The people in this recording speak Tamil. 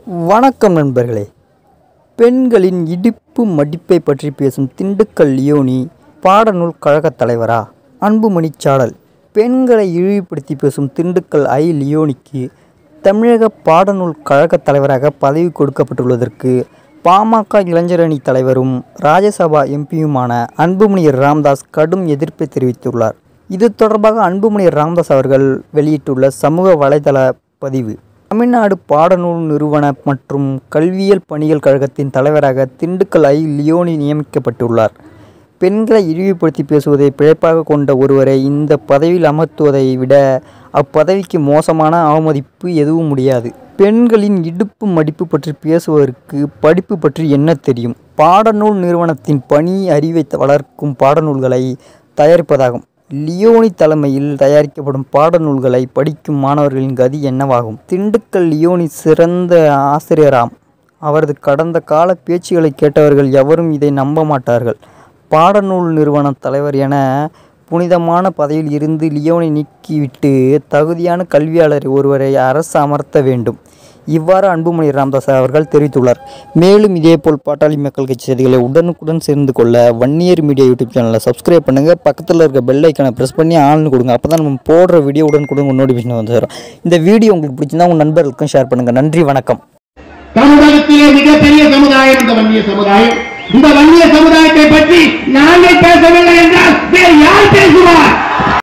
வணக்கம் நண்பர்களே பெண்களின் இடுப்பு மடிப்பை பற்றி பேசும் திண்டுக்கல் லியோனி பாடநூல் கழகத் தலைவரா அன்புமணி சாடல் பெண்களை இழிவுபடுத்தி பேசும் திண்டுக்கல் ஐ லியோனிக்கு தமிழக பாடநூல் கழகத் தலைவராக பதவி கொடுக்கப்பட்டுள்ளதற்கு பாமக இளைஞரணி தலைவரும் ராஜ்யசபா எம்பியுமான அன்புமணி ராமதாஸ் கடும் எதிர்ப்பை தெரிவித்துள்ளார் இது தொடர்பாக அன்புமணி ராமதாஸ் அவர்கள் வெளியிட்டுள்ள சமூக வலைதள பதிவு தமிழ்நாடு பாடநூல் நிறுவன மற்றும் கல்வியியல் பணிகள் கழகத்தின் தலைவராக திண்டுக்கல் ஐ லியோனி நியமிக்கப்பட்டுள்ளார் பெண்களை இழிவுபடுத்தி பேசுவதை பிழைப்பாக கொண்ட ஒருவரை இந்த பதவியில் அமர்த்துவதை விட அப்பதவிக்கு மோசமான அவமதிப்பு எதுவும் முடியாது பெண்களின் இடுப்பு மடிப்பு பற்றி பேசுவதற்கு படிப்பு பற்றி என்ன தெரியும் பாடநூல் நிறுவனத்தின் பணி அறிவை வளர்க்கும் பாடநூல்களை தயாரிப்பதாகும் லியோனி தலைமையில் தயாரிக்கப்படும் பாடநூல்களை படிக்கும் மாணவர்களின் கதி என்னவாகும் திண்டுக்கல் லியோனி சிறந்த ஆசிரியராம் அவரது கடந்த கால பேச்சுகளை கேட்டவர்கள் எவரும் இதை நம்ப மாட்டார்கள் பாடநூல் நிறுவன தலைவர் என புனிதமான பதவியில் இருந்து லியோனை நீக்கிவிட்டு தகுதியான கல்வியாளர் ஒருவரை அரசு அமர்த்த வேண்டும் இவ்வாறு அன்புமணி ராமதாஸ் அவர்கள் தெரிவித்துள்ளார் மேலும் இதேபோல் பாட்டாளி மக்கள் கட்சி செய்திகளை உடனுக்குடன் சேர்ந்து கொள்ள வன்னியர் மீடியா யூடியூப் சேனலை சப்ஸ்கிரைப் பண்ணுங்கள் பக்கத்தில் இருக்க பெல் ஐக்கனை ப்ரெஸ் பண்ணி ஆள்னு கொடுங்க அப்போ தான் நம்ம போடுற வீடியோ உடனுக்குடன் உங்கள் நோட்டிஃபிகேஷன் வந்து சேரும் இந்த வீடியோ உங்களுக்கு பிடிச்சிருந்தா உங்கள் நண்பர்களுக்கும் ஷேர் பண்ணுங்கள் நன்றி வணக்கம் தமிழகத்திலே மிகப்பெரிய சமுதாயம் இந்த வன்னிய சமுதாயம் இந்த வன்னிய சமுதாயத்தை பற்றி நாங்கள் பேசவில்லை என்றால் வேறு யார் பேசுவார்